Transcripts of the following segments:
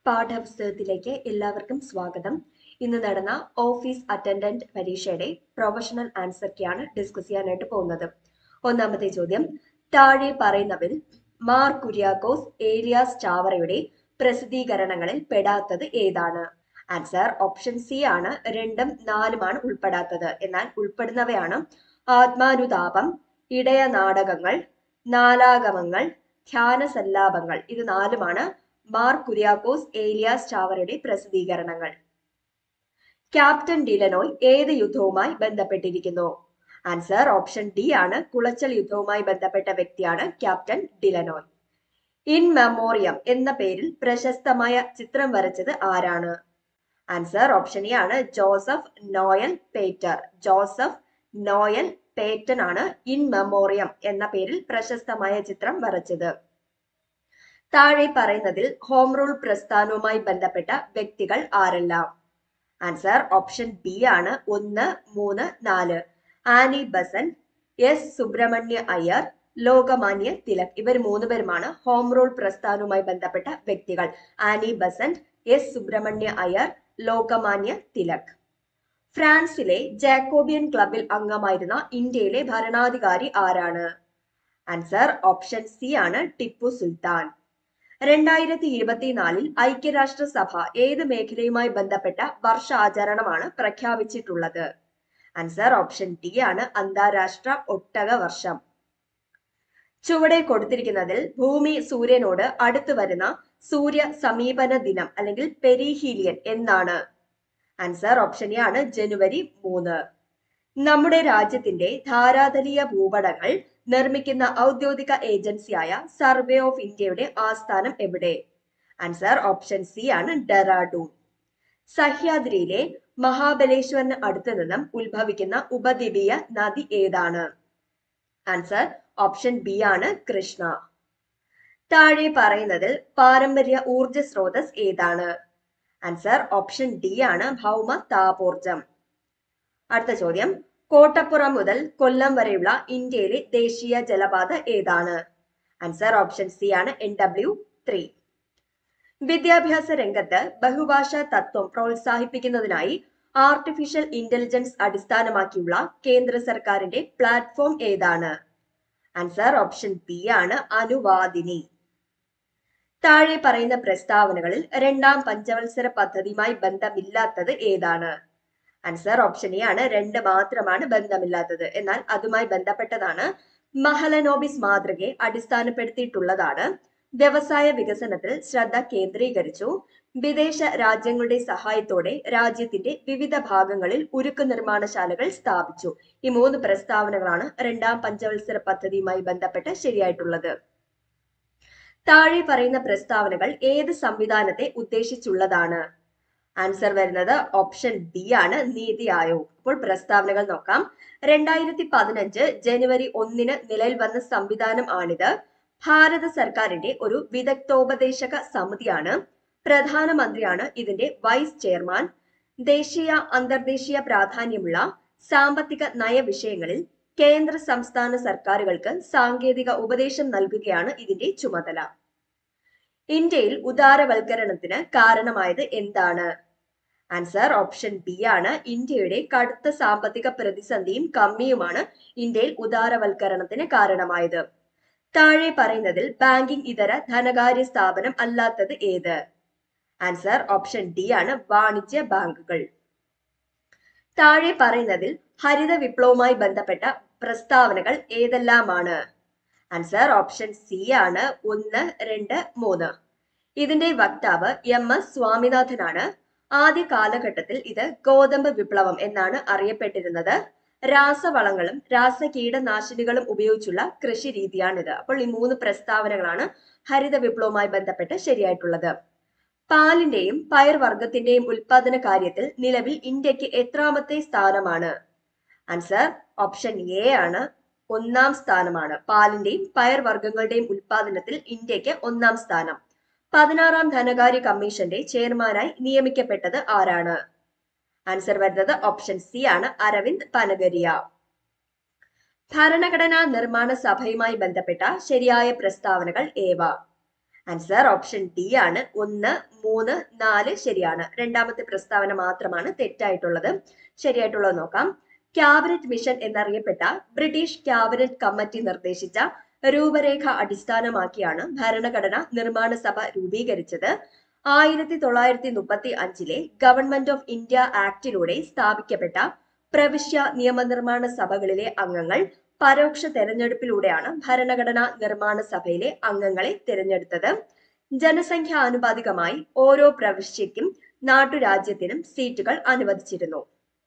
പാഠപുസ്തകത്തിലേക്ക് എല്ലാവർക്കും സ്വാഗതം ഇന്ന് നടന്ന ഓഫീസ് അറ്റൻഡന്റ് പരീക്ഷയുടെ പ്രൊഫഷണൽ ആൻസർക്കാണ് ഡിസ്കസ് ചെയ്യാനായിട്ട് പോകുന്നത് ഒന്നാമത്തെ ചോദ്യം താഴെ പറയുന്നവരിൽ മാർ കുര്യാക്കോസ് ഏലിയാസ് ചാവറയുടെ പ്രസിദ്ധീകരണങ്ങളിൽ പെടാത്തത് ഏതാണ് ആൻസർ ഓപ്ഷൻ സി ആണ് രണ്ടും നാലുമാണ് ഉൾപ്പെടാത്തത് എന്നാൽ ഉൾപ്പെടുന്നവയാണ് ആത്മാനുതാപം ഇടയ നാടകങ്ങൾ നാലാഗമങ്ങൾ ധ്യാന സല്ലാപങ്ങൾ ഇത് നാലുമാണ് മാർ കുര്യാക്കോസ് ഏലിയാസ് ചാവറയുടെ പ്രസിദ്ധീകരണങ്ങൾ ക്യാപ്റ്റൻ ഡിലനോയ് ഏത് യുദ്ധവുമായി ബന്ധപ്പെട്ടിരിക്കുന്നു ആൻസർ ഓപ്ഷൻ ഡി ആണ് കുളച്ചൽ യുദ്ധവുമായി ബന്ധപ്പെട്ട വ്യക്തിയാണ് ക്യാപ്റ്റൻ ഡിലനോയ് ഇൻ മെമ്മോറിയം എന്ന പേരിൽ പ്രശസ്തമായ ചിത്രം വരച്ചത് ആരാണ് ആൻസർ ഓപ്ഷൻ എ ആണ് Joseph Noel Pater Joseph Noel Paton ആണ് ഇൻ മെമ്മോറിയം എന്ന പേരിൽ പ്രശസ്തമായ ചിത്രം വരച്ചത് താഴെ പറയുന്നതിൽ ഹോം റൂൾ പ്രസ്ഥാനവുമായി ബന്ധപ്പെട്ട വ്യക്തികൾ ആരെല്ലാം ആൻസർ ഓപ്ഷൻ ബി ആണ് ഒന്ന് മൂന്ന് നാല് Annie Besant S Subramania Iyer Lokmanya Tilak ഇവർ മൂന്നുപേരുമാണ് ഹോം റൂൾ പ്രസ്ഥാനവുമായി ബന്ധപ്പെട്ട വ്യക്തികൾ Annie Besant S Subramania Iyer Lokmanya Tilak ഫ്രാൻസിലെ ജാക്കോബിയൻ ക്ലബിൽ അംഗമായിരുന്ന ഇന്ത്യയിലെ ഭരണാധികാരി ആരാണ് ആൻസർ ഓപ്ഷൻ സി ആണ് ടിപ്പു സുൽത്താൻ രണ്ടായിരത്തി ഇരുപത്തിനാലിൽ ഐക്യരാഷ്ട്രസഭ ഏത് മേഖലയുമായി ബന്ധപ്പെട്ട വർഷാചരണമാണ് പ്രഖ്യാപിച്ചിട്ടുള്ളത് ആൻസർ ഓപ്ഷൻ ഡി ആണ് അന്താരാഷ്ട്ര ഒട്ടക വർഷം ചുവടെ കൊടുത്തിരിക്കുന്നതിൽ ഭൂമി സൂര്യനോട് അടുത്തു വരുന്ന സൂര്യ സമീപന ദിനം അല്ലെങ്കിൽ പെരിഹീലിയൻ എന്നാണ് ആൻസർ ഓപ്ഷൻ എ ആണ് ജനുവരി മൂന്ന് നമ്മുടെ രാജ്യത്തിന്റെ ധാരാതലീയ ഭൂപടങ്ങൾ നിർമ്മിക്കുന്ന ഔദ്യോഗിക ഏജൻസിയായ സർവേ ഓഫ് ഇന്ത്യയുടെ ആസ്ഥാനം എവിടെ ആൻസർ ഓപ്ഷൻ സി ആണ് ഡെറാഡൂൺ സഹ്യാദ്രിയിലെ മഹാബലേശ്വറിന് അടുത്ത് നിന്നും ഉത്ഭവിക്കുന്ന ഉപദ്വീപീയ നദി ഏതാണ് ആൻസർ ഓപ്ഷൻ ബി ആണ് കൃഷ്ണ താഴെ പറയുന്നതിൽ പാരമ്പര്യ ഊർജ സ്രോതസ് ഏതാണ് ആൻസർ ഓപ്ഷൻ ഡി ആണ് ഭൗമ താപോർജം അടുത്ത ചോദ്യം കോട്ടപ്പുറം മുതൽ കൊല്ലം വരെയുള്ള ഇന്ത്യയിലെ ദേശീയ ജലപാത ഏതാണ് ആൻസർ ഓപ്ഷൻ സി ആണ് എൻ ഡബ്ല്യു ത്രീ വിദ്യാഭ്യാസ രംഗത്ത് ബഹുഭാഷ തത്വം പ്രോത്സാഹിപ്പിക്കുന്നതിനായി ആർട്ടിഫിഷ്യൽ ഇന്റലിജൻസ് അടിസ്ഥാനമാക്കിയുള്ള കേന്ദ്ര സർക്കാരിന്റെ പ്ലാറ്റ്ഫോം ഏതാണ് ആൻസർ ഓപ്ഷൻ ബി ആണ് അനുവാദിനി താഴെ പറയുന്ന പ്രസ്താവനകളിൽ രണ്ടാം പഞ്ചവത്സര പദ്ധതിയുമായി ബന്ധമില്ലാത്തത് ഏതാണ് ആൻസർ ഓപ്ഷൻ എ ആണ് രണ്ട് മാത്രമാണ് ബന്ധമില്ലാത്തത് എന്നാൽ അതുമായി ബന്ധപ്പെട്ടതാണ് മഹലനോബിസ് മാതൃകയെ അടിസ്ഥാനപ്പെടുത്തിയിട്ടുള്ളതാണ് വ്യവസായ വികസനത്തിൽ ശ്രദ്ധ കേന്ദ്രീകരിച്ചു വിദേശ രാജ്യങ്ങളുടെ സഹായത്തോടെ രാജ്യത്തിന്റെ വിവിധ ഭാഗങ്ങളിൽ ഉരുക്ക് നിർമ്മാണശാലകൾ സ്ഥാപിച്ചു ഈ മൂന്ന് പ്രസ്താവനകളാണ് രണ്ടാം പഞ്ചവത്സര പദ്ധതിയുമായി ബന്ധപ്പെട്ട് ശരിയായിട്ടുള്ളത് താഴെ പറയുന്ന പ്രസ്താവനകൾ ഏത് സംവിധാനത്തെ ഉദ്ദേശിച്ചുള്ളതാണ് ആൻസർ വരുന്നത് ഓപ്ഷൻ ബി ആണ് നീതി ആയോഗ് അപ്പോൾ പ്രസ്താവനകൾ നോക്കാം രണ്ടായിരത്തി പതിനഞ്ച് ജനുവരി ഒന്നിന് നിലവിൽ വന്ന സംവിധാനം ആണിത് ഭാരത സർക്കാരിന്റെ ഒരു വിദഗ്ധോപദേശക സമിതിയാണ് പ്രധാനമന്ത്രിയാണ് ഇതിന്റെ വൈസ് ചെയർമാൻ ദേശീയ അന്തർദേശീയ പ്രാധാന്യമുള്ള സാമ്പത്തിക നയ വിഷയങ്ങളിൽ കേന്ദ്ര സംസ്ഥാന സർക്കാരുകൾക്ക് സാങ്കേതിക ഉപദേശം നൽകുകയാണ് ഇതിന്റെ ചുമതല ഇന്ത്യയിൽ ഉദാരവൽക്കരണത്തിന് കാരണമായത് എന്താണ് ആൻസർ ഓപ്ഷൻ ബി ആണ് ഇന്ത്യയുടെ കടുത്ത സാമ്പത്തിക പ്രതിസന്ധിയും കമ്മിയുമാണ് ഇന്ത്യയിൽ ഉദാരവൽക്കരണത്തിന് കാരണമായത് താഴെ പറയുന്നതിൽ ബാങ്കിംഗ് ഇതര ധനകാര്യ സ്ഥാപനം അല്ലാത്തത് ഏത് ആൻസർ ഓപ്ഷൻ ഡി ആണ് വാണിജ്യ ബാങ്കുകൾ താഴെ പറയുന്നതിൽ ഹരിത വിപ്ലവവുമായി ബന്ധപ്പെട്ട പ്രസ്താവനകൾ ഏതെല്ലാമാണ് ആൻസർ ഓപ്ഷൻ സി ആണ് ഒന്ന് രണ്ട് മൂന്ന് ഇതിന്റെ വക്താവ് എം എസ് സ്വാമിനാഥനാണ് ആദ്യ കാലഘട്ടത്തിൽ ഇത് ഗോതമ്പ് വിപ്ലവം എന്നാണ് അറിയപ്പെട്ടിരുന്നത് രാസവളങ്ങളും രാസകീടനാശിനികളും ഉപയോഗിച്ചുള്ള കൃഷി രീതിയാണിത് അപ്പോൾ ഈ മൂന്ന് പ്രസ്താവനകളാണ് ഹരിത വിപ്ലവവുമായി ബന്ധപ്പെട്ട് ശരിയായിട്ടുള്ളത് പാലിന്റെയും പയർവർഗത്തിന്റെയും ഉൽപാദന കാര്യത്തിൽ നിലവിൽ ഇന്ത്യക്ക് എത്രാമത്തെ സ്ഥാനമാണ് ആൻസർ ഓപ്ഷൻ എ ആണ് ഒന്നാം സ്ഥാനമാണ് പാലിന്റെയും പയർവർഗ്ഗങ്ങളുടെയും ഉൽപാദനത്തിൽ ഇന്ത്യക്ക് ഒന്നാം സ്ഥാനം പതിനാറാം ധനകാര്യ കമ്മീഷന്റെ ചെയർമാനായി നിയമിക്കപ്പെട്ടത് ആരാണ് ആൻസർ വരുന്നത് ഓപ്ഷൻ സി ആണ് അരവിന്ദ് പനഗരിയ ഭരണഘടനാ നിർമ്മാണ സഭയുമായി ബന്ധപ്പെട്ട ശരിയായ പ്രസ്താവനകൾ ഏവ ആൻസർ ഓപ്ഷൻ ഡി ആണ് ഒന്ന് മൂന്ന് നാല് ശരിയാണ് രണ്ടാമത്തെ പ്രസ്താവന മാത്രമാണ് തെറ്റായിട്ടുള്ളത് ശരിയായിട്ടുള്ളത് നോക്കാം ക്യാബിനറ്റ് മിഷൻ എന്നറിയപ്പെട്ട ബ്രിട്ടീഷ് ക്യാബിനറ്റ് കമ്മിറ്റി നിർദ്ദേശിച്ച രൂപരേഖ അടിസ്ഥാനമാക്കിയാണ് ഭരണഘടന നിർമ്മാണ സഭ രൂപീകരിച്ചത് ആയിരത്തി തൊള്ളായിരത്തി മുപ്പത്തി അഞ്ചിലെ ഗവൺമെന്റ് ഓഫ് ഇന്ത്യ ആക്ടിലൂടെ സ്ഥാപിക്കപ്പെട്ട പ്രവിശ്യ നിയമനിർമ്മാണ സഭകളിലെ അംഗങ്ങൾ പരോക്ഷ തെരഞ്ഞെടുപ്പിലൂടെയാണ് ഭരണഘടനാ നിർമ്മാണ സഭയിലെ അംഗങ്ങളെ തിരഞ്ഞെടുത്തത് ജനസംഖ്യ ആനുപാതികമായി ഓരോ പ്രവിശ്യയ്ക്കും നാട്ടുരാജ്യത്തിനും സീറ്റുകൾ അനുവദിച്ചിരുന്നു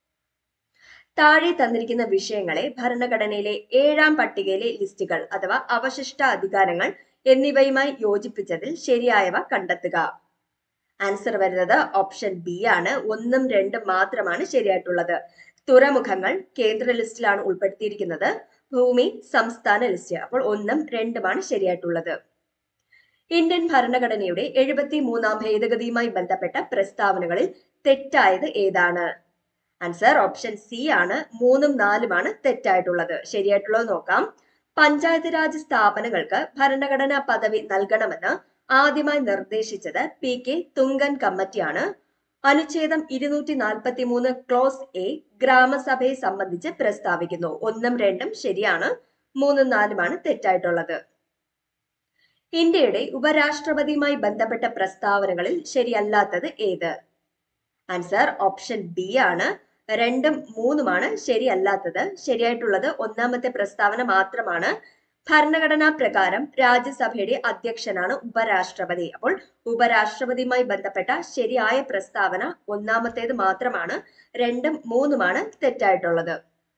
താഴെ തന്നിരിക്കുന്ന വിഷയങ്ങളെ ഭരണഘടനയിലെ ഏഴാം പട്ടികയിലെ ലിസ്റ്റുകൾ അഥവാ അവശിഷ്ട അധികാരങ്ങൾ എന്നിവയുമായി യോജിപ്പിച്ചതിൽ ശരിയായവ കണ്ടെത്തുക ആൻസർ വരുന്നത് ഓപ്ഷൻ ബി ആണ് ഒന്നും രണ്ടും മാത്രമാണ് ശരിയായിട്ടുള്ളത് തുറമുഖങ്ങൾ കേന്ദ്ര ലിസ്റ്റിലാണ് ഉൾപ്പെടുത്തിയിരിക്കുന്നത് ഭൂമി സംസ്ഥാന ലിസ്റ്റ് അപ്പോൾ ഒന്നും രണ്ടുമാണ് ശരിയായിട്ടുള്ളത് ഇന്ത്യൻ ഭരണഘടനയുടെ എഴുപത്തി മൂന്നാം ഭേദഗതിയുമായി ബന്ധപ്പെട്ട പ്രസ്താവനകളിൽ തെറ്റായത് ഏതാണ് ആൻസർ ഓപ്ഷൻ സി ആണ് മൂന്നും നാലുമാണ് തെറ്റായിട്ടുള്ളത് ശരിയായിട്ടുള്ളത് നോക്കാം പഞ്ചായത്ത് രാജ് സ്ഥാപനങ്ങൾക്ക് ഭരണഘടനാ പദവി നൽകണമെന്ന് ആദ്യമായി നിർദ്ദേശിച്ചത് പി കെ തുങ്കൻ കമ്മിറ്റിയാണ് അനുച്ഛേദം ഇരുന്നൂറ്റി നാൽപ്പത്തി മൂന്ന് ക്ലോസ് എ ഗ്രാമസഭയെ സംബന്ധിച്ച് പ്രസ്താവിക്കുന്നു ഒന്നും രണ്ടും ശരിയാണ് മൂന്നും നാലുമാണ് തെറ്റായിട്ടുള്ളത് ഇന്ത്യയുടെ ഉപരാഷ്ട്രപതിയുമായി ബന്ധപ്പെട്ട പ്രസ്താവനകളിൽ ശരിയല്ലാത്തത് ഏത് ആൻസർ ഓപ്ഷൻ ബി ആണ് രണ്ടും മൂന്നുമാണ് ശരിയല്ലാത്തത് ശരിയായിട്ടുള്ളത് ഒന്നാമത്തെ പ്രസ്താവന മാത്രമാണ് ഭരണഘടനാ പ്രകാരം രാജ്യസഭയുടെ അധ്യക്ഷനാണ് ഉപരാഷ്ട്രപതി അപ്പോൾ ഉപരാഷ്ട്രപതിയുമായി ബന്ധപ്പെട്ട ശരിയായ പ്രസ്താവന ഒന്നാമത്തേത് മാത്രമാണ് രണ്ടും മൂന്നുമാണ് തെറ്റായിട്ടുള്ളത്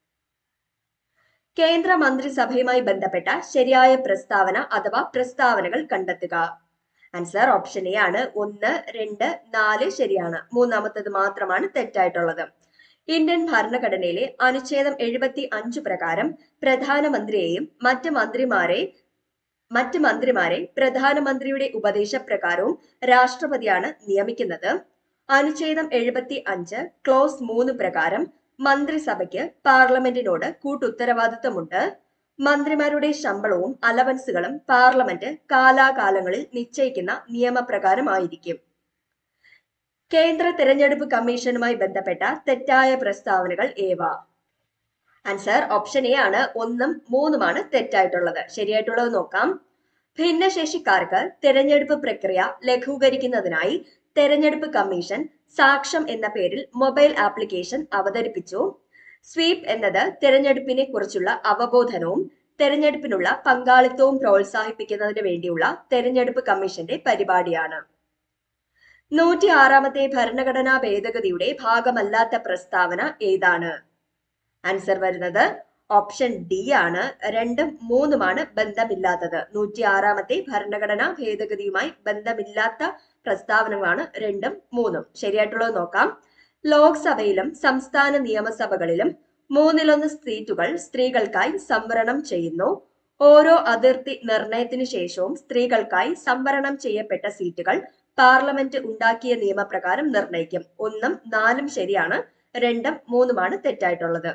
കേന്ദ്ര മന്ത്രിസഭയുമായി ബന്ധപ്പെട്ട ശരിയായ പ്രസ്താവന അഥവാ പ്രസ്താവനകൾ കണ്ടെത്തുക ആൻസർ ഓപ്ഷൻ എ ആണ് ഒന്ന് രണ്ട് നാല് ശരിയാണ് മൂന്നാമത്തത് മാത്രമാണ് തെറ്റായിട്ടുള്ളത് ഇന്ത്യൻ ഭരണഘടനയിലെ അനുച്ഛേദം എഴുപത്തി അഞ്ച് പ്രകാരം പ്രധാനമന്ത്രിയെയും മറ്റ് മന്ത്രിമാരെ മറ്റ് മന്ത്രിമാരെ പ്രധാനമന്ത്രിയുടെ ഉപദേശപ്രകാരവും രാഷ്ട്രപതിയാണ് നിയമിക്കുന്നത് അനുച്ഛേദം എഴുപത്തി അഞ്ച് ക്ലോസ് മൂന്ന് പ്രകാരം മന്ത്രിസഭയ്ക്ക് പാർലമെന്റിനോട് കൂട്ടുത്തരവാദിത്തമുണ്ട് മന്ത്രിമാരുടെ ശമ്പളവും അലവൻസുകളും പാർലമെന്റ് കാലാകാലങ്ങളിൽ നിശ്ചയിക്കുന്ന നിയമപ്രകാരമായിരിക്കും കേന്ദ്ര തെരഞ്ഞെടുപ്പ് കമ്മീഷനുമായി ബന്ധപ്പെട്ട തെറ്റായ പ്രസ്താവനകൾ ഏവ ആൻസർ ഓപ്ഷൻ എ ആണ് ഒന്നും മൂന്നുമാണ് തെറ്റായിട്ടുള്ളത് ശരിയായിട്ടുള്ളത് നോക്കാം ഭിന്നശേഷിക്കാർക്ക് തെരഞ്ഞെടുപ്പ് പ്രക്രിയ ലഘൂകരിക്കുന്നതിനായി തെരഞ്ഞെടുപ്പ് കമ്മീഷൻ സാക്ഷം എന്ന പേരിൽ മൊബൈൽ ആപ്ലിക്കേഷൻ അവതരിപ്പിച്ചു സ്വീപ് എന്നത് തെരഞ്ഞെടുപ്പിനെ കുറിച്ചുള്ള അവബോധനവും തെരഞ്ഞെടുപ്പിനുള്ള പങ്കാളിത്തവും പ്രോത്സാഹിപ്പിക്കുന്നതിന് വേണ്ടിയുള്ള തെരഞ്ഞെടുപ്പ് കമ്മീഷന്റെ പരിപാടിയാണ് നൂറ്റി ആറാമത്തെ ഭരണഘടനാ ഭേദഗതിയുടെ ഭാഗമല്ലാത്ത പ്രസ്താവന ഏതാണ് ആൻസർ വരുന്നത് ഓപ്ഷൻ ഡി ആണ് രണ്ടും മൂന്നുമാണ് ബന്ധമില്ലാത്തത് നൂറ്റി ആറാമത്തെ ഭരണഘടനാ ഭേദഗതിയുമായി ബന്ധമില്ലാത്ത പ്രസ്താവനകളാണ് രണ്ടും മൂന്നും ശരിയായിട്ടുള്ളത് നോക്കാം ലോക്സഭയിലും സംസ്ഥാന നിയമസഭകളിലും മൂന്നിലൊന്ന് സീറ്റുകൾ സ്ത്രീകൾക്കായി സംവരണം ചെയ്യുന്നു ഓരോ അതിർത്തി നിർണയത്തിനു ശേഷവും സ്ത്രീകൾക്കായി സംവരണം ചെയ്യപ്പെട്ട സീറ്റുകൾ പാർലമെന്റ് ഉണ്ടാക്കിയ നിയമപ്രകാരം നിർണയിക്കും ഒന്നും നാലും ശരിയാണ് രണ്ടും മൂന്നുമാണ് തെറ്റായിട്ടുള്ളത്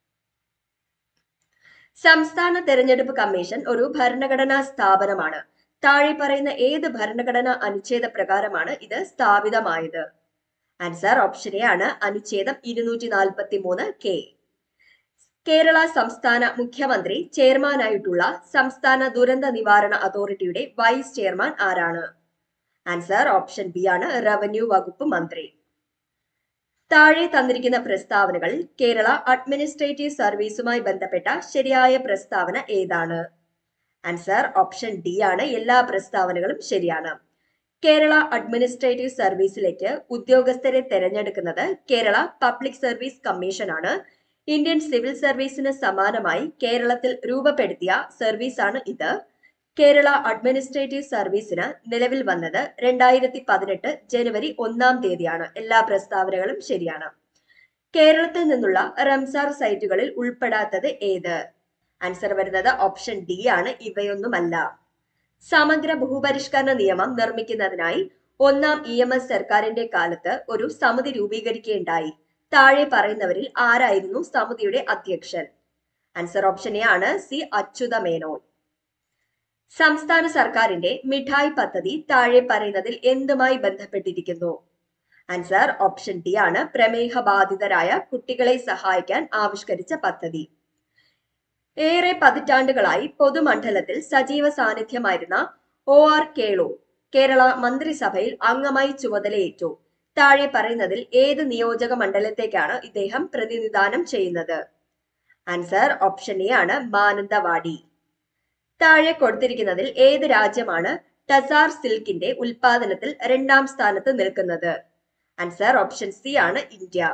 സംസ്ഥാന തെരഞ്ഞെടുപ്പ് കമ്മീഷൻ ഒരു ഭരണഘടനാ സ്ഥാപനമാണ് താഴെ പറയുന്ന ഏത് ഭരണഘടനാ അനുച്ഛേദ പ്രകാരമാണ് ഇത് സ്ഥാപിതമായത് ആൻസർ ഓപ്ഷൻ എ ആണ് അനുച്ഛേദം ഇരുന്നൂറ്റി നാൽപ്പത്തി മൂന്ന് കെ കേരള സംസ്ഥാന മുഖ്യമന്ത്രി ചെയർമാനായിട്ടുള്ള സംസ്ഥാന ദുരന്ത നിവാരണ അതോറിറ്റിയുടെ വൈസ് ചെയർമാൻ ആരാണ് ആൻസർ ഓപ്ഷൻ ബി ആണ് റവന്യൂ വകുപ്പ് മന്ത്രി താഴെ തന്നിരിക്കുന്ന പ്രസ്താവനകളിൽ കേരള അഡ്മിനിസ്ട്രേറ്റീവ് സർവീസുമായി ബന്ധപ്പെട്ട ശരിയായ പ്രസ്താവന ഏതാണ് ആൻസർ ഓപ്ഷൻ ഡി ആണ് എല്ലാ പ്രസ്താവനകളും ശരിയാണ് കേരള അഡ്മിനിസ്ട്രേറ്റീവ് സർവീസിലേക്ക് ഉദ്യോഗസ്ഥരെ തെരഞ്ഞെടുക്കുന്നത് കേരള പബ്ലിക് സർവീസ് കമ്മീഷൻ ആണ് ഇന്ത്യൻ സിവിൽ സർവീസിന് സമാനമായി കേരളത്തിൽ രൂപപ്പെടുത്തിയ സർവീസാണ് ഇത് കേരള അഡ്മിനിസ്ട്രേറ്റീവ് സർവീസിന് നിലവിൽ വന്നത് രണ്ടായിരത്തി പതിനെട്ട് ജനുവരി ഒന്നാം തീയതിയാണ് എല്ലാ പ്രസ്താവനകളും ശരിയാണ് കേരളത്തിൽ നിന്നുള്ള റംസാർ സൈറ്റുകളിൽ ഉൾപ്പെടാത്തത് ഏത് ആൻസർ വരുന്നത് ഓപ്ഷൻ ഡി ആണ് ഇവയൊന്നുമല്ല സമഗ്ര ഭൂപരിഷ്കരണ നിയമം നിർമ്മിക്കുന്നതിനായി ഒന്നാം ഇ എം എസ് സർക്കാരിന്റെ കാലത്ത് ഒരു സമിതി രൂപീകരിക്കുകയുണ്ടായി താഴെ പറയുന്നവരിൽ ആരായിരുന്നു സമിതിയുടെ അധ്യക്ഷൻ ആൻസർ ഓപ്ഷൻ എ ആണ് സി അച്യുത മേനോൻ സംസ്ഥാന സർക്കാരിന്റെ മിഠായി പദ്ധതി താഴെ പറയുന്നതിൽ എന്തുമായി ബന്ധപ്പെട്ടിരിക്കുന്നു ആൻസർ ഓപ്ഷൻ ഡി ആണ് പ്രമേഹ ബാധിതരായ കുട്ടികളെ സഹായിക്കാൻ ആവിഷ്കരിച്ച പദ്ധതി ഏറെ പതിറ്റാണ്ടുകളായി പൊതുമണ്ഡലത്തിൽ സജീവ സാന്നിധ്യമായിരുന്ന ഒ ആർ കേളു കേരള മന്ത്രിസഭയിൽ അംഗമായി ചുമതലയേറ്റു താഴെ പറയുന്നതിൽ ഏത് നിയോജക മണ്ഡലത്തേക്കാണ് ഇദ്ദേഹം പ്രതിനിധാനം ചെയ്യുന്നത് ആൻസർ ഓപ്ഷൻ എ ആണ് മാനന്തവാടി താഴെ കൊടുത്തിരിക്കുന്നതിൽ ഏത് രാജ്യമാണ് ടസാർ സിൽക്കിന്റെ ഉൽപാദനത്തിൽ രണ്ടാം സ്ഥാനത്ത് നിൽക്കുന്നത് ആൻസർ ഓപ്ഷൻ സി ആണ് ഇന്ത്യ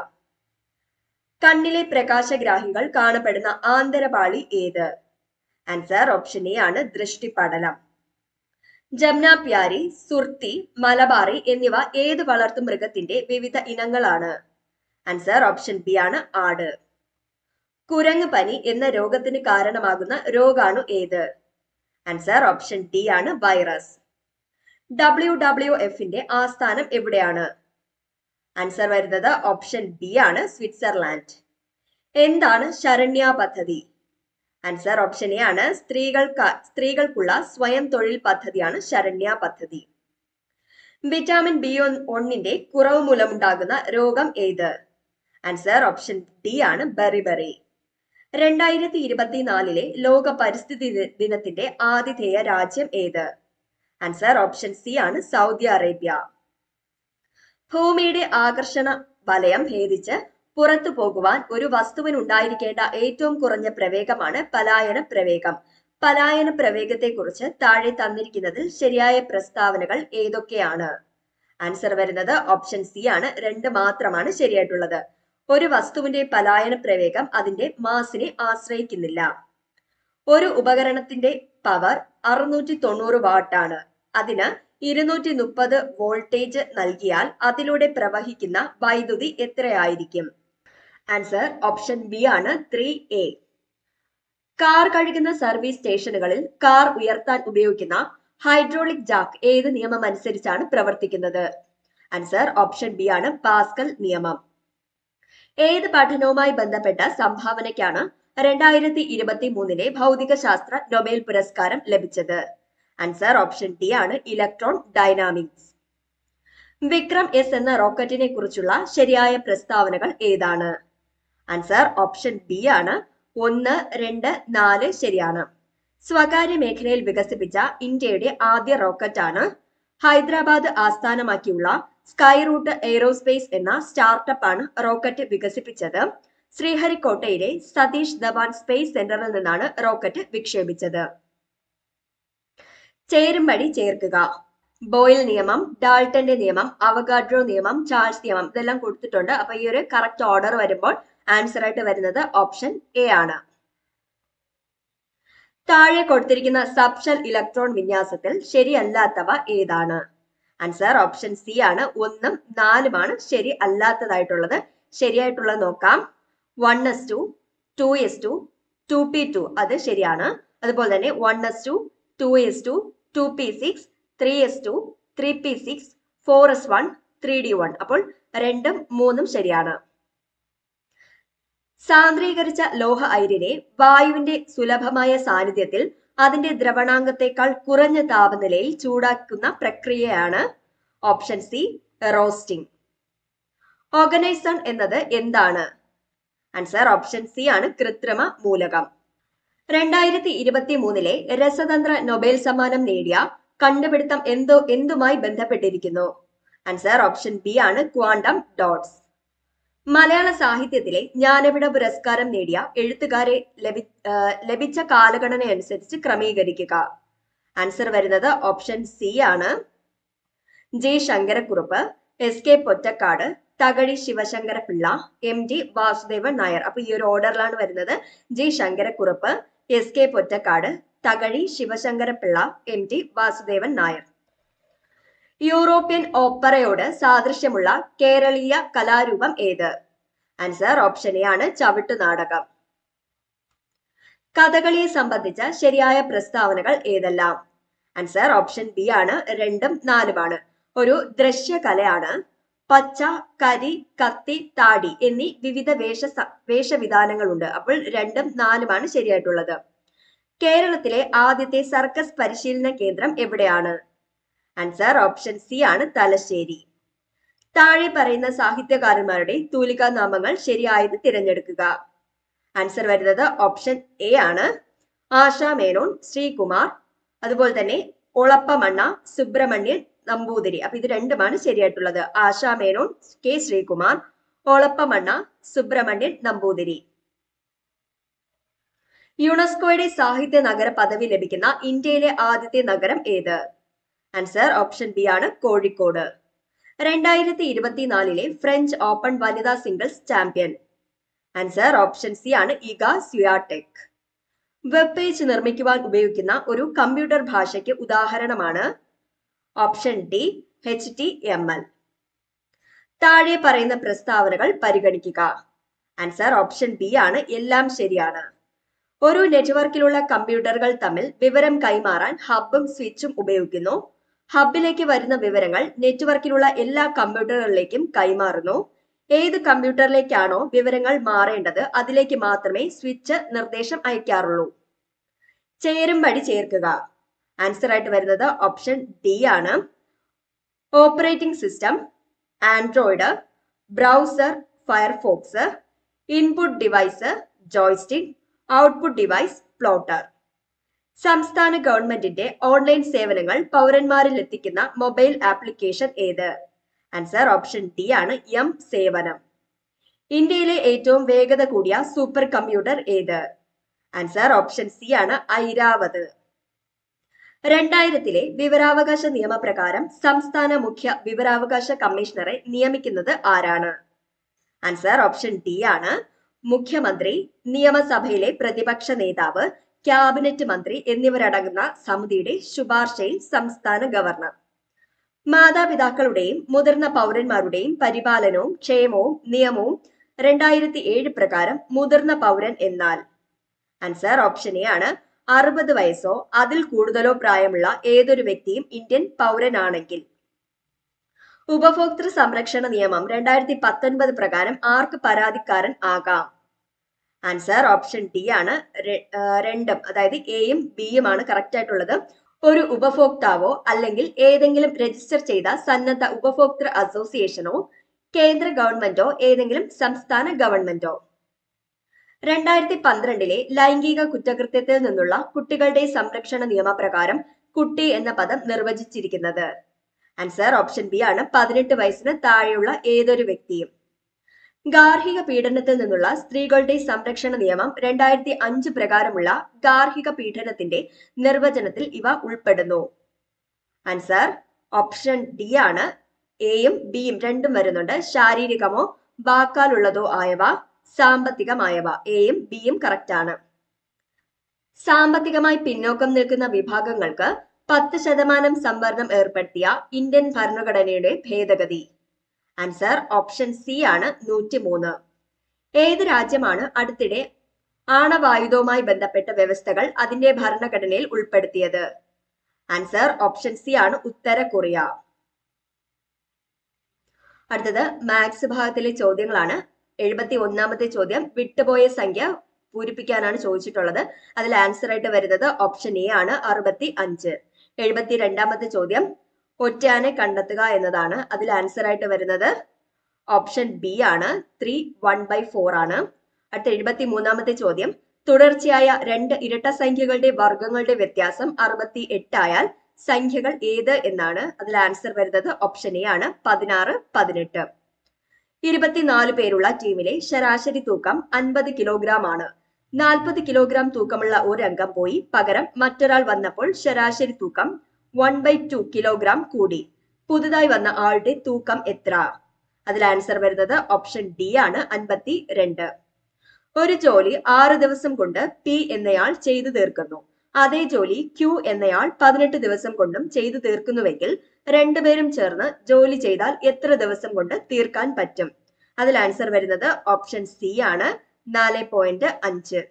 കണ്ണിലെ പ്രകാശഗ്രാഹികൾ കാണപ്പെടുന്ന ആന്തരപാളി ഏത് ആൻസർ ഓപ്ഷൻ എ ആണ് ദൃഷ്ടിപടലം ജംന പ്യാരി സുർത്തി മലബാറി എന്നിവ ഏത് വളർത്തു മൃഗത്തിന്റെ വിവിധ ഇനങ്ങളാണ് ആൻസർ ഓപ്ഷൻ ബി ആണ് ആട് കുരങ്ങ് പനി എന്ന രോഗത്തിന് കാരണമാകുന്ന രോഗാണു ഏത് ആൻസർ ഓപ്ഷൻ ഡി ആണ് വൈറസ് ഡബ്ല്യു ഡബ്ല്യു എഫിന്റെ ആസ്ഥാനം എവിടെയാണ് ആൻസർ വരുന്നത് ഓപ്ഷൻ ബി ആണ് സ്വിറ്റ്സർലാൻഡ് എന്താണ് ശരണ്യ പദ്ധതി ആൻസർ ഓപ്ഷൻ എ ആണ് സ്ത്രീകൾക്ക് സ്ത്രീകൾക്കുള്ള സ്വയം തൊഴിൽ പദ്ധതിയാണ് ശരണ്യ പദ്ധതി വിറ്റാമിൻ ബി ഒന്നിന്റെ കുറവ് മൂലമുണ്ടാകുന്ന രോഗം ഏത് ആൻസർ ഓപ്ഷൻ ഡി ആണ് ബെറിബെറി രണ്ടായിരത്തി ഇരുപത്തിനാലിലെ ലോക പരിസ്ഥിതി ദി- ദിനത്തിന്റെ ആതിഥേയ രാജ്യം ഏത് ആൻസർ ഓപ്ഷൻ സി ആണ് സൗദി അറേബ്യ ഭൂമിയുടെ ആകർഷണ വലയം ഭേദിച്ച് പുറത്തു പോകുവാൻ ഒരു വസ്തുവിന് ഉണ്ടായിരിക്കേണ്ട ഏറ്റവും കുറഞ്ഞ പ്രവേഗമാണ് പലായന പ്രവേഗം പലായന പ്രവേഗത്തെക്കുറിച്ച് താഴെ തന്നിരിക്കുന്നതിൽ ശരിയായ പ്രസ്താവനകൾ ഏതൊക്കെയാണ് ആൻസർ വരുന്നത് ഓപ്ഷൻ സി ആണ് രണ്ട് മാത്രമാണ് ശരിയായിട്ടുള്ളത് ഒരു വസ്തുവിന്റെ പലായന പ്രവേഗം അതിന്റെ മാസിനെ ആശ്രയിക്കുന്നില്ല ഒരു ഉപകരണത്തിന്റെ പവർ അറുന്നൂറ്റി തൊണ്ണൂറ് വാട്ടാണ് അതിന് ഇരുന്നൂറ്റി മുപ്പത് വോൾട്ടേജ് നൽകിയാൽ അതിലൂടെ പ്രവഹിക്കുന്ന വൈദ്യുതി എത്രയായിരിക്കും ആൻസർ ഓപ്ഷൻ ബി ആണ് ത്രീ എ കാർ കഴുകുന്ന സർവീസ് സ്റ്റേഷനുകളിൽ കാർ ഉയർത്താൻ ഉപയോഗിക്കുന്ന ഹൈഡ്രോളിക് ജാക്ക് ഏത് നിയമം അനുസരിച്ചാണ് പ്രവർത്തിക്കുന്നത് ആൻസർ ഓപ്ഷൻ ബി ആണ് പാസ്കൽ നിയമം ഏത് പഠനവുമായി ബന്ധപ്പെട്ട സംഭാവനയ്ക്കാണ് രണ്ടായിരത്തി ഇരുപത്തി മൂന്നിലെ ഭൗതികശാസ്ത്ര നൊബേൽ പുരസ്കാരം ലഭിച്ചത് ആൻസർ ഓപ്ഷൻ ഡി ആണ് ഇലക്ട്രോൺ ഡൈനാമിക്സ് വിക്രം എസ് എന്ന റോക്കറ്റിനെ കുറിച്ചുള്ള ശരിയായ പ്രസ്താവനകൾ ഏതാണ് ആൻസർ ഓപ്ഷൻ ബി ആണ് ഒന്ന് രണ്ട് നാല് ശരിയാണ് സ്വകാര്യ മേഖലയിൽ വികസിപ്പിച്ച ഇന്ത്യയുടെ ആദ്യ റോക്കറ്റാണ് ഹൈദരാബാദ് ആസ്ഥാനമാക്കിയുള്ള സ്കൈ റൂട്ട് എയ്റോസ്പേസ് എന്ന സ്റ്റാർട്ടപ്പ് ആണ് റോക്കറ്റ് വികസിപ്പിച്ചത് ശ്രീഹരിക്കോട്ടയിലെ സതീഷ് ധവാൻ സ്പേസ് സെന്ററിൽ നിന്നാണ് റോക്കറ്റ് വിക്ഷേപിച്ചത് ചേരുംപടി ചേർക്കുക ബോയിൽ നിയമം ഡാൾട്ടന്റെ നിയമം അവഗാഡ്രോ നിയമം ചാൾസ് നിയമം ഇതെല്ലാം കൊടുത്തിട്ടുണ്ട് അപ്പൊ ഈ ഒരു കറക്റ്റ് ഓർഡർ വരുമ്പോൾ ആൻസർ ആയിട്ട് വരുന്നത് ഓപ്ഷൻ എ ആണ് താഴെ കൊടുത്തിരിക്കുന്ന സബ്ഷൽ ഇലക്ട്രോൺ വിന്യാസത്തിൽ ശരിയല്ലാത്തവ ഏതാണ് ആൻസർ ഓപ്ഷൻ സി ആണ് ഒന്നും നാലുമാണ് ശരി അല്ലാത്തതായിട്ടുള്ളത് ശരിയായിട്ടുള്ളത് നോക്കാം one S two two S two two P two അത് ശരിയാണ് അതുപോലെ തന്നെ one S two two S two two P six three S two three P six four S one three D one അപ്പോൾ രണ്ടും മൂന്നും ശരിയാണ് സാന്ദ്രീകരിച്ച ലോഹ അയിരിനെ വായുവിന്റെ സുലഭമായ സാന്നിധ്യത്തിൽ അതിന്റെ ദ്രവണാങ്കത്തെക്കാൾ കുറഞ്ഞ താപനിലയിൽ ചൂടാക്കുന്ന പ്രക്രിയയാണ് ഓപ്ഷൻ സി റോസ്റ്റിംഗ് ഓർഗനൈസൺ എന്നത് എന്താണ് ആൻസർ ഓപ്ഷൻ സി ആണ് കൃത്രിമ മൂലകം രണ്ടായിരത്തി ഇരുപത്തി മൂന്നിലെ രസതന്ത്ര നൊബേൽ സമ്മാനം നേടിയ കണ്ടുപിടുത്തം എന്തോ എന്തുമായി ബന്ധപ്പെട്ടിരിക്കുന്നു ആൻസർ ഓപ്ഷൻ ബി ആണ് ക്വാണ്ടം ഡോട്ട്സ് മലയാള സാഹിത്യത്തിലെ ജ്ഞാനപീഠ പുരസ്കാരം നേടിയ എഴുത്തുകാരെ ലഭി ആ, ലഭിച്ച കാലഗണന അനുസരിച്ച് ക്രമീകരിക്കുക ആൻസർ വരുന്നത് ഓപ്ഷൻ സി ആണ് J Sankara Kurup S K Pottekkatt Thakazhi Sivasankara Pillai M D Vasudevan Nair അപ്പൊ ഈ ഒരു ഓർഡറിലാണ് വരുന്നത് J Sankara Kurup S K Pottekkatt Thakazhi Sivasankara Pillai M T Vasudevan Nair European ഓപ്പറയോട് സാദൃശ്യമുള്ള കേരളീയ കലാരൂപം ഏത് ആൻസർ ഓപ്ഷൻ എ ആണ് ചവിട്ടു നാടകം കഥകളിയെ സംബന്ധിച്ച ശരിയായ പ്രസ്താവനകൾ ഏതെല്ലാം ആൻസർ ഓപ്ഷൻ ബി ആണ് രണ്ടും നാലുമാണ് ഒരു ദൃശ്യകലയാണ് പച്ച കരി കത്തി താടി എന്നീ വിവിധ വേഷ സ- വേഷവിധാനങ്ങളുണ്ട് അപ്പോൾ രണ്ടും നാലുമാണ് ശരിയായിട്ടുള്ളത് കേരളത്തിലെ ആദ്യത്തെ സർക്കസ് പരിശീലന കേന്ദ്രം എവിടെയാണ് ആൻസർ ഓപ്ഷൻ സി ആണ് തലശ്ശേരി താഴെ പറയുന്ന സാഹിത്യകാരന്മാരുടെ തൂലികാ നാമങ്ങൾ ശരിയായത് തിരഞ്ഞെടുക്കുക ആൻസർ വരുന്നത് ഓപ്ഷൻ എ ആണ് ആശ മേനോൻ ശ്രീകുമാർ അതുപോലെ തന്നെ ഒളപ്പമണ്ണ സുബ്രഹ്മണ്യൻ നമ്പൂതിരി അപ്പൊ ഇത് രണ്ടുമാണ് ശരിയായിട്ടുള്ളത് ആശ മേനോൻ കെ ശ്രീകുമാർ ഒളപ്പമണ്ണ സുബ്രഹ്മണ്യൻ നമ്പൂതിരി യുനെസ്കോയുടെ സാഹിത്യ നഗര പദവി ലഭിക്കുന്ന ഇന്ത്യയിലെ ആദ്യത്തെ നഗരം ഏത് ആൻസർ ഓപ്ഷൻ ബി ആണ് കോഴിക്കോട് രണ്ടായിരത്തി ഇരുപത്തിനാലിലെ ഫ്രഞ്ച് ഓപ്പൺ വനിതാ singles champion answer option C ആണ് ഇഗ സ്വിയാടെക് വെബ് പേജ് നിർമ്മിക്കുവാൻ ഉപയോഗിക്കുന്ന ഒരു കമ്പ്യൂട്ടർ ഭാഷയ്ക്ക് ഉദാഹരണമാണ് option D H T M L താഴെ പറയുന്ന പ്രസ്താവനകൾ പരിഗണിക്കുക ആൻസർ ഓപ്ഷൻ ബി ആണ് എല്ലാം ശരിയാണ് ഒരു നെറ്റ്വർക്കിലുള്ള കമ്പ്യൂട്ടറുകൾ തമ്മിൽ വിവരം കൈമാറാൻ ഹബും സ്വിച്ചും ഉപയോഗിക്കുന്നു ഹബിലേക്ക് വരുന്ന വിവരങ്ങൾ നെറ്റ്വർക്കിലുള്ള എല്ലാ കമ്പ്യൂട്ടറുകളിലേക്കും കൈമാറുന്നു ഏത് കമ്പ്യൂട്ടറിലേക്കാണോ വിവരങ്ങൾ മാറേണ്ടത് അതിലേക്ക് മാത്രമേ സ്വിച്ച് നിർദ്ദേശം അയക്കാറുള്ളൂ ചേരും വഴി ചേർക്കുക ആൻസർ ആയിട്ട് വരുന്നത് ഓപ്ഷൻ ഡി ആണ് operating system Android browser Firefox input device joystick output device plotter സംസ്ഥാന ഗവൺമെന്റിന്റെ ഓൺലൈൻ സേവനങ്ങൾ പൗരന്മാരിൽ എത്തിക്കുന്ന മൊബൈൽ ആപ്ലിക്കേഷൻ ഏത് ആൻസർ ഓപ്ഷൻ ഡി ആണ് എം സേവനം ഇന്ത്യയിലെ ഏറ്റവും വേഗത കൂടിയ സൂപ്പർ കമ്പ്യൂട്ടർ ഏത് ആൻസർ ഓപ്ഷൻ സി ആണ് ഐരാവത് രണ്ടായിരത്തിലെ വിവരാവകാശ നിയമപ്രകാരം സംസ്ഥാന മുഖ്യ വിവരാവകാശ കമ്മീഷണറെ നിയമിക്കുന്നത് ആരാണ് ആൻസർ ഓപ്ഷൻ ഡി ആണ് മുഖ്യമന്ത്രി നിയമസഭയിലെ പ്രതിപക്ഷ നേതാവ് ക്യാബിനറ്റ് മന്ത്രി എന്നിവരടങ്ങുന്ന സമിതിയുടെ ശുപാർശയിൽ സംസ്ഥാന ഗവർണർ മാതാപിതാക്കളുടെയും മുതിർന്ന പൗരന്മാരുടെയും പരിപാലനവും ക്ഷേമവും നിയമവും രണ്ടായിരത്തി ഏഴ് പ്രകാരം മുതിർന്ന പൗരൻ എന്നാൽ ആൻസർ ഓപ്ഷൻ എ ആണ് അറുപത് വയസ്സോ അതിൽ കൂടുതലോ പ്രായമുള്ള ഏതൊരു വ്യക്തിയും ഇന്ത്യൻ പൗരനാണെങ്കിൽ ഉപഭോക്തൃ സംരക്ഷണ നിയമം രണ്ടായിരത്തി പത്തൊൻപത് പ്രകാരം ആർക്ക് പരാതിക്കാരൻ ആകാം ആൻസർ ഓപ്ഷൻ ഡി ആണ് രെ- ആ, രണ്ടും അതായത് എയും ബിയും ആണ് കറക്റ്റ് ആയിട്ടുള്ളത് ഒരു ഉപഭോക്താവോ അല്ലെങ്കിൽ ഏതെങ്കിലും രജിസ്റ്റർ ചെയ്ത സന്നദ്ധ ഉപഭോക്തൃ അസോസിയേഷനോ കേന്ദ്ര ഗവൺമെന്റോ ഏതെങ്കിലും സംസ്ഥാന ഗവൺമെന്റോ രണ്ടായിരത്തി പന്ത്രണ്ടിലെ ലൈംഗിക കുറ്റകൃത്യത്തിൽ നിന്നുള്ള കുട്ടികളുടെ സംരക്ഷണ നിയമപ്രകാരം കുട്ടി എന്ന പദം നിർവചിച്ചിരിക്കുന്നത് ആൻസർ ഓപ്ഷൻ ബി ആണ് പതിനെട്ട് വയസ്സിന് താഴെയുള്ള ഏതൊരു വ്യക്തിയും ഗാർഹിക പീഡനത്തിൽ നിന്നുള്ള സ്ത്രീകളുടെ സംരക്ഷണ നിയമം രണ്ടായിരത്തി അഞ്ച് പ്രകാരമുള്ള ഗാർഹിക പീഡനത്തിന്റെ നിർവചനത്തിൽ ഇവ ഉൾപ്പെടുന്നു ആൻസർ ഓപ്ഷൻ ഡി ആണ് എയും ബിയും രണ്ടും വരുന്നുണ്ട് ശാരീരികമോ വാക്കാലുള്ളതോ ആയവ സാമ്പത്തികമായവ എയും ബിയും കറക്റ്റ് ആണ് സാമ്പത്തികമായി പിന്നോക്കം നിൽക്കുന്ന വിഭാഗങ്ങൾക്ക് പത്ത് ശതമാനം സംവരണം ഏർപ്പെടുത്തിയ ഇന്ത്യൻ ഭരണഘടനയുടെ ഭേദഗതി ആൻസർ ഓപ്ഷൻ സി ആണ് നൂറ്റിമൂന്ന് ഏത് രാജ്യമാണ് അടുത്തിടെ ആണവായുധവുമായി ബന്ധപ്പെട്ട വ്യവസ്ഥകൾ അതിന്റെ ഭരണഘടനയിൽ ഉൾപ്പെടുത്തിയത് ആൻസർ ഓപ്ഷൻ സി ആണ് ഉത്തര കൊറിയ അടുത്തത് മാത്സ് ഭാഗത്തിലെ ചോദ്യങ്ങളാണ് എഴുപത്തി ഒന്നാമത്തെ ചോദ്യം വിട്ടുപോയ സംഖ്യ പൂരിപ്പിക്കാനാണ് ചോദിച്ചിട്ടുള്ളത് അതിൽ ആൻസർ ആയിട്ട് വരുന്നത് ഓപ്ഷൻ എ ആണ് അറുപത്തി അഞ്ച് എഴുപത്തി രണ്ടാമത്തെ ചോദ്യം ഒറ്റയാനെ കണ്ടെത്തുക എന്നതാണ് അതിൽ ആൻസർ ആയിട്ട് വരുന്നത് ഓപ്ഷൻ ബി ആണ് ത്രീ വൺ ബൈ ഫോർ ആണ് അടുത്ത എഴുപത്തി മൂന്നാമത്തെ ചോദ്യം തുടർച്ചയായ രണ്ട് ഇരട്ട സംഖ്യകളുടെ വർഗങ്ങളുടെ വ്യത്യാസം അറുപത്തി എട്ടായാൽ സംഖ്യകൾ ഏത് എന്നാണ് അതിൽ ആൻസർ വരുന്നത് ഓപ്ഷൻ എ ആണ് പതിനാറ് പതിനെട്ട് ഇരുപത്തിനാല് പേരുള്ള ടീമിലെ ശരാശരി തൂക്കം അൻപത് കിലോഗ്രാം ആണ് നാൽപ്പത് കിലോഗ്രാം തൂക്കമുള്ള ഒരു അംഗം പോയി പകരം മറ്റൊരാൾ വന്നപ്പോൾ ശരാശരി തൂക്കം വൺ ബൈ ടു കിലോഗ്രാം കൂടി പുതുതായി വന്ന ആളുടെ തൂക്കം എത്ര അതിൽ ആൻസർ വരുന്നത് ഓപ്ഷൻ ഡി ആണ് അൻപത്തി രണ്ട് ഒരു ജോലി ആറ് ദിവസം കൊണ്ട് പി എന്നയാൾ ചെയ്തു തീർക്കുന്നു അതേ ജോലി ക്യൂ എന്നയാൾ പതിനെട്ട് ദിവസം കൊണ്ടും ചെയ്തു തീർക്കുന്നുവെങ്കിൽ രണ്ടുപേരും ചേർന്ന് ജോലി ചെയ്താൽ എത്ര ദിവസം കൊണ്ട് തീർക്കാൻ പറ്റും അതിൽ ആൻസർ വരുന്നത് ഓപ്ഷൻ സി ആണ് നാല് പോയിന്റ് അഞ്ച്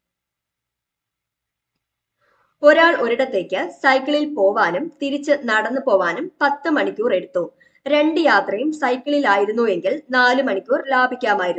ഒരാൾ ഒരിടത്തേക്ക് സൈക്കിളിൽ പോവാനും തിരിച്ച് നടന്നു പോവാനും പത്ത് മണിക്കൂർ എടുത്തു രണ്ട് യാത്രയും സൈക്കിളിലായിരുന്നു എങ്കിൽ നാല് മണിക്കൂർ ലാഭിക്കാമായിരുന്നു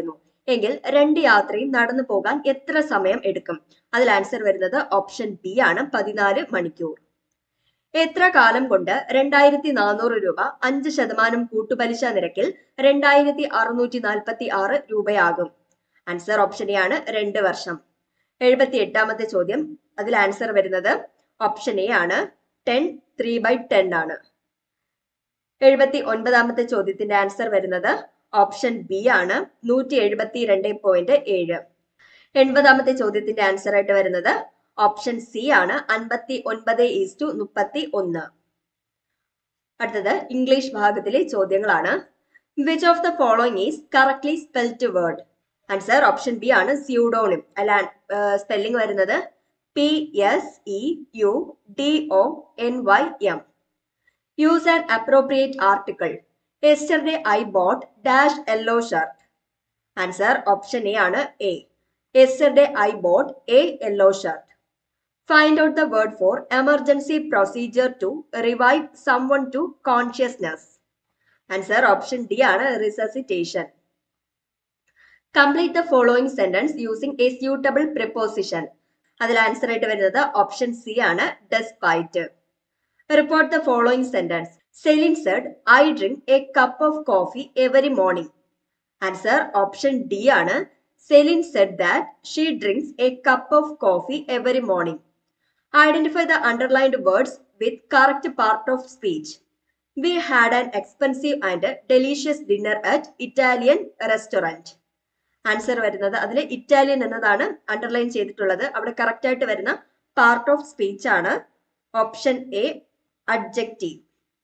എങ്കിൽ രണ്ട് യാത്രയും നടന്നു പോകാൻ എത്ര സമയം എടുക്കും അതിൽ ആൻസർ വരുന്നത് ഓപ്ഷൻ ബി ആണ് പതിനാല് മണിക്കൂർ എത്ര കാലം കൊണ്ട് രണ്ടായിരത്തി നാനൂറ് രൂപ അഞ്ച് ശതമാനം കൂട്ടുപലിശ നിരക്കിൽ രണ്ടായിരത്തി അറുന്നൂറ്റി നാൽപ്പത്തി ആറ് രൂപയാകും ആൻസർ ഓപ്ഷൻ എ ആണ് രണ്ട് വർഷം എഴുപത്തി എട്ടാമത്തെ ചോദ്യം അതിൽ ആൻസർ വരുന്നത് ഓപ്ഷൻ എ ആണ് ടെൻ ത്രീ ബൈ ടെൻ ആണ് എഴുപത്തി ഒൻപതാമത്തെ ചോദ്യത്തിന്റെ ആൻസർ വരുന്നത് ഓപ്ഷൻ ബി ആണ് നൂറ്റി എഴുപത്തി രണ്ട് പോയിന്റ് ഏഴ് എൺപതാമത്തെ ചോദ്യത്തിന്റെ ആൻസർ ആയിട്ട് വരുന്നത് ഓപ്ഷൻ സി ആണ് അൻപത്തി ഒൻപത് ഈസ് ടു മുപ്പത്തി ഒന്ന് അടുത്തത് ഇംഗ്ലീഷ് ഭാഗത്തിലെ ചോദ്യങ്ങളാണ് which of the following is correctly spelled word answer option B ആണ് സ്യൂഡോണിം അല്ല സ്പെല്ലിംഗ് വരുന്നത് P S E U D O N Y M use an appropriate article yesterday I bought dash yellow shirt answer option A ആണ് a yesterday I bought a yellow shirt find out the word for emergency procedure to revive someone to consciousness answer option D ആണ് resuscitation complete the following sentence using a suitable preposition അതിൽ answer ആയിട്ട് വരുന്നത് option C ആണ് despite report the following sentence Celine said I drink a cup of coffee every morning answer option D ആണ് Celine said that she drinks a cup of coffee every morning identify the underlined words with correct part of speech we had an expensive and delicious dinner at Italian restaurant answer വരുന്നത് അതിൽ Italian എന്നതാണ് underline ചെയ്തിട്ടുള്ളത് അവിടെ correct ആയിട്ട് വരുന്ന part of speech ആണ് option A adjective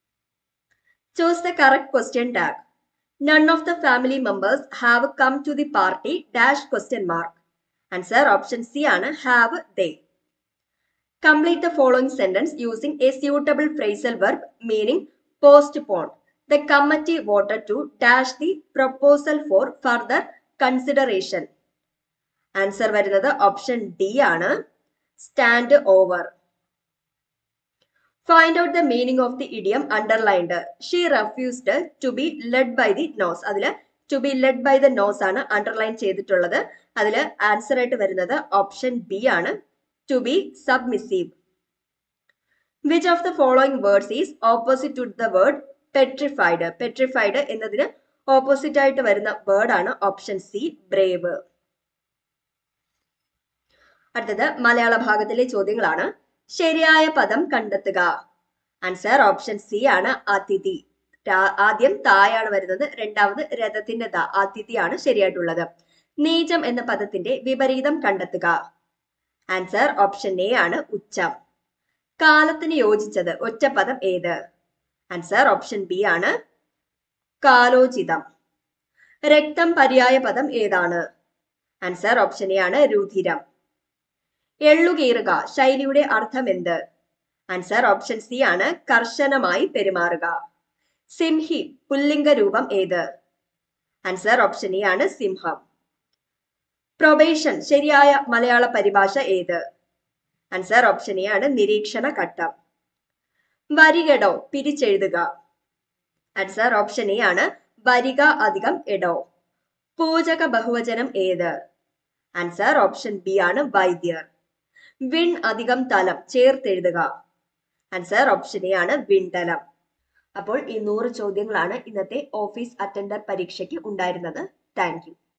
choose the correct question tag none of the family members have come to the party dash question mark answer option C ആണ് have they complete the following sentence using a suitable phrasal verb meaning postpone the committee voted to dash the proposal for further consideration answer വരുന്നത് option D ആണ് stand over find out the meaning of the idiom underlined she refused to be led by the nose അതിൽ to be led by the nose ആണ് underline ചെയ്തിട്ടുള്ളത് അതിൽ answer ആയിട്ട് വരുന്നത് option B ആണ് to be submissive which of the following words is opposite to the word petrified petrified എന്നതിന് opposite ആയിട്ട് വരുന്ന വേർഡ് ആണ് ഓപ്ഷൻ സി ബ്രേവ് അടുത്തത് മലയാള ഭാഗത്തിലെ ചോദ്യങ്ങളാണ് ശരിയായ പദം കണ്ടെത്തുക ആൻസർ ഓപ്ഷൻ സി ആണ് അതിഥി ആദ്യം തായാണ് വരുന്നത് രണ്ടാമത് രഥത്തിന്റെ ദ അതിഥിയാണ് ശരിയായിട്ടുള്ളത് നീചം എന്ന പദത്തിന്റെ വിപരീതം കണ്ടെത്തുക ആൻസർ ഓപ്ഷൻ എ ആണ് ഉച്ചം കാലത്തിന് യോജിച്ചത് ഒറ്റപ്പദം ഏത് ആൻസർ ഓപ്ഷൻ ബി ആണ് കാലോചിതം രക്തം പര്യായ പദം ഏതാണ് ആൻസർ ഓപ്ഷൻ എ ആണ് രുധിരം എള്ളുകീറുക ശൈലിയുടെ അർത്ഥം എന്ത് ആൻസർ ഓപ്ഷൻ സി ആണ് കർശനമായി പെരുമാറുക സിംഹി പുല്ലിംഗ രൂപം ഏത് ആൻസർ ഓപ്ഷൻ എ ആണ് സിംഹം പ്രൊബേഷൻ ശരിയായ മലയാള പരിഭാഷ ഏത് ആൻസർ ഓപ്ഷൻ എ ആണ് നിരീക്ഷണ ഘട്ടം വരികടോ പിരിച്ചെഴുതുക ആൻസർ ഓപ്ഷൻ എ ആണ് വരിക അധികം എടോ പൂജക ബഹുവചനം ഏത് ആൻസർ ഓപ്ഷൻ ബി ആണ് വൈദ്യർ വിൺ അധികം തലം ചേർത്തെഴുതുക ആൻസർ ഓപ്ഷൻ എ ആണ് വിണ്ടലം അപ്പോൾ ഈ നൂറ് ചോദ്യങ്ങളാണ് ഇന്നത്തെ ഓഫീസ് അറ്റൻഡർ പരീക്ഷയ്ക്ക് ഉണ്ടായിരുന്നത് താങ്ക് യു